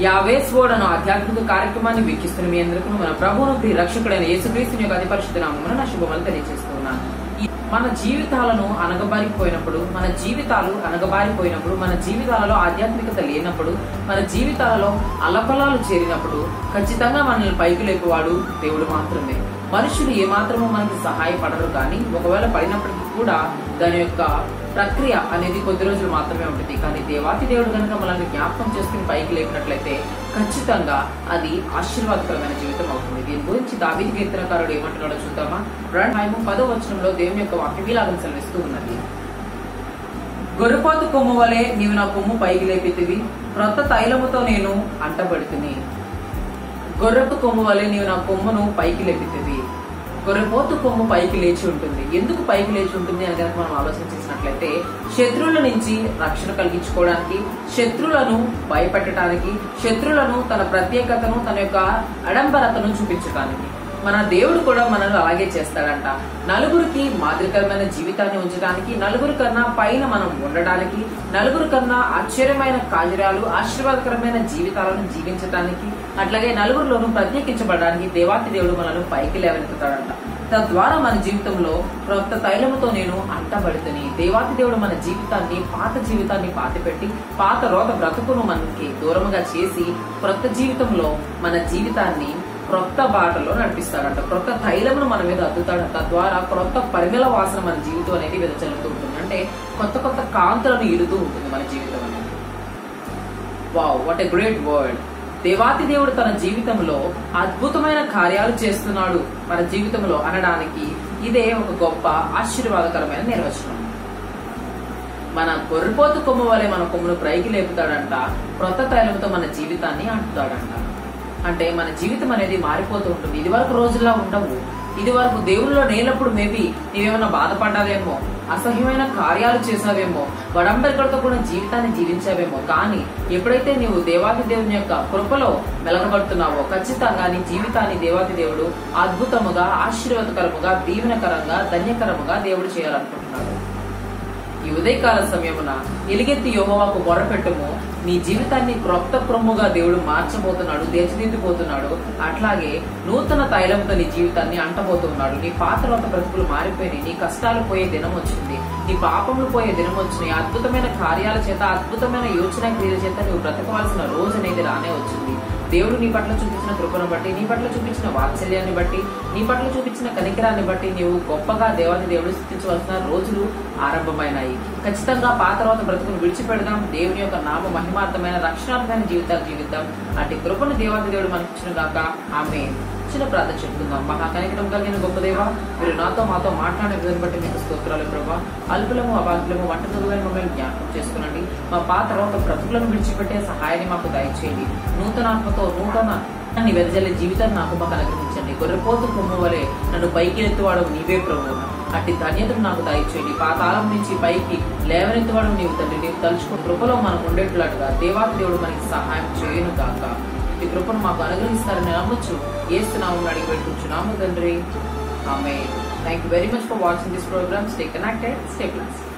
యావే స్వోడ్ అను ఆధ్యాత్మిక కార్యక్రమాన్ని వీక్షిస్తున్న మీ అందరికీ మన ప్రభువును ప్రియ రక్షకుడైన యేసుక్రీస్తుని యొక్క అతి పరిశుద్ధ నామమున నా శుభములు తెలియజేస్తూ ఉన్నాను ఈ- మన జీవితాలను అనగబారిపోయినప్పుడు మన జీవితాలు అనగబారిపోయినప్పుడు మన జీవితాలలో ఆధ్యాత్మికత లేనప్పుడు మన జీవితాలలో అలపలాలు చేరినప్పుడు ఖచ్చితంగా మనల్ని పైకి లేపేవాడు దేవుడు మాత్రమే మనుషులు ఏమాత్రమూ మనకి సహాయపడరు కానీ ఒకవేళ పడినప్పటికీ కూడా దాని యొక్క ప్రక్రియ అనేది కొద్ది రోజులు మాత్రమే ఉంటుంది కానీ దేవాతి దేవుడు కనుక మనల్ని జ్ఞాపకం చేసుకుని పైకి లేపినట్లయితే ఖచ్చితంగా అది ఆశీర్వాదకరమైన జీవితం అవుతుంది దీని గురించి దావీది కీర్తనకారుడు ఏమంటున్నాడో చూద్దామా రెండు టైము పదో వచనంలో దేవుని యొక్క వాక్యం ఇలాగ సెలవిస్తూ ఉన్నది గొర్రెపోతు కొమ్ము వలె నీవు నా కొమ్ము పైకి లేపితివి క్రొత్త తైలముతో నేను అంటబడుతుని గొర్రెపు కొమ్ము వలె నీవు నా కొమ్మును పైకి లేపితివి గొర్రెపోతు కొమ్ము పైకి లేచి ఉంటుంది ఎందుకు పైకి లేచి ఉంటుంది అని కనుక మనం ఆలోచన చేసినట్లయితే శత్రువుల నుంచి రక్షణ కలిగించుకోవడానికి శత్రువులను భయపెట్టడానికి శత్రువులను తన ప్రత్యేకతను తన యొక్క అడంబరతను చూపించడానికి మన దేవుడు కూడా మనల్ని అలాగే చేస్తాడంట నలుగురికి మాదిరికరమైన జీవితాన్ని ఉంచడానికి నలుగురు కన్నా పైన మనం ఉండడానికి నలుగురు కన్నా ఆశ్చర్యమైన కార్యాలు ఆశీర్వాదకరమైన జీవితాలను జీవించడానికి అట్లాగే నలుగురిలోనూ ప్రత్యేకించబడడానికి దేవాతి దేవుడు మనల్ని పైకి లేవనెత్తుతాడంట తద్వారా మన జీవితంలో క్రొత్త తైలముతో నేను అంటబడుతుని దేవాతి దేవుడు మన జీవితాన్ని పాత జీవితాన్ని పాతిపెట్టి పాత రోత బ్రతుకును మనకి దూరముగా చేసి క్రొత్త జీవితంలో మన జీవితాన్ని క్రొత్త బాటలో నడిపిస్తాడంట క్రొత్త తైలమును మన మీద అద్దుతాడు తద్వారా క్రొత్త పరిమళ వాసన మన జీవితం అనేది వెదజల్లుతూ ఉంటుంది అంటే కొత్త కొత్త కాంతులను ఇడుతూ ఉంటుంది మన జీవితం అనేది wow what a great word దేవాతి దేవుడు తన జీవితంలో అద్భుతమైన కార్యాలు చేస్తున్నాడు మన జీవితంలో అనడానికి ఇదే ఒక గొప్ప ఆశీర్వాదకరమైన నిర్వచనం మన గొర్రెపోతు కొమ్ము వలె మన కొమ్మును పైకి లేపుతాడంట క్రొత్త తైలంతో మన జీవితాన్ని అంటుతాడంట అంటే మన జీవితం అనేది మారిపోతూ ఉంటుంది ఇది వరకు రోజుల్లో ఉండవు ఇది వరకు దేవుళ్ళలో లేనప్పుడు మేబీ నీవేమైనా బాధపడ్డావేమో అసహ్యమైన కార్యాలు చేసావేమో వడంబరికలతో కూడా జీవితాన్ని జీవించావేమో కానీ ఎప్పుడైతే నీవు దేవాది దేవుని యొక్క కృపలో వెలగబడుతున్నావో ఖచ్చితంగా నీ జీవితాన్ని దేవాది దేవుడు అద్భుతముగా ఆశీర్వాదకరముగా దీవెనకరంగా ధన్యకరముగా దేవుడు చేయాలనుకుంటున్నాడు ఈ ఉదయకాల సమయమున ఎలుగెత్తి యోహోవాకు మొరపెట్టుము నీ జీవితాన్ని క్రొత్త క్రొమ్ముగా దేవుడు మార్చబోతున్నాడు తీర్చిదిద్దుపోతున్నాడు అట్లాగే నూతన తైలంతో నీ జీవితాన్ని అంటబోతున్నాడు నీ పాత్రత బ్రతుకులు మారిపోయినాయి నీ కష్టాలు పోయే దినం వచ్చింది నీ పాపములు పోయే దినం వచ్చినాయి అద్భుతమైన కార్యాల చేత అద్భుతమైన యోచన క్రియల చేత నువ్వు బ్రతకవలసిన రోజు అనేది రానే వచ్చింది దేవుడు నీ పట్ల చూపించిన కృపను బట్టి నీ పట్ల చూపించిన వాత్సల్యాన్ని బట్టి నీ పట్ల చూపించిన కనికరాన్ని బట్టి నీవు గొప్పగా దేవాది దేవుడు స్థితించవలసిన రోజులు ఆరంభమైనాయి ఖచ్చితంగా పాత తర్వాత బ్రతుకును విడిచిపెడదాం దేవుని యొక్క నామ మహిమార్థమైన రక్షణార్థమైన జీవితాలు జీవిద్దాం అటు కృపను దేవాది దేవుడు మనకి ఇచ్చిన గాక ఆమె చిన్న ప్రార్థన చెప్తున్నాం మహా కనికరం కలిగిన గొప్ప దేవా మీరు నాతో మాతో మాట్లాడే విధాన్ని బట్టి మీకు స్తోత్రాలు ప్రభా అల్పులము అబాధులము వంట చదువులైన మమ్మల్ని జ్ఞాపకం చేసుకునండి మా పాత రోత బ్రతుకులను విడిచిపెట్టే సహాయాన్ని మాకు దయచేయండి నూతనాత్మతో నూతన నీ వెదజల్లే జీవితాన్ని నాకు మాకు అనుగ్రహించండి గొర్రెపోతు కొమ్ము వలె నన్ను పైకి ఎత్తువాడు నీవే ప్రభు అట్టి ధన్యతను నాకు దయచేయండి పాతాళం నుంచి పైకి లేవనెత్తువాడు నీవు తండ్రి నీవు తలుచుకుని కృపలో మనం ఉండేట్లుగా దేవాతి దేవుడు మనకి సహాయం చేయను కాక ఈ కృపను మాకు అనుగ్రహిస్తారని నమ్మొచ్చు ఏస్తున్నాము అడిగి పెట్టుకుంటున్నాము తండ్రి ఆమె thank you very much for watching this programme stay connected stay plus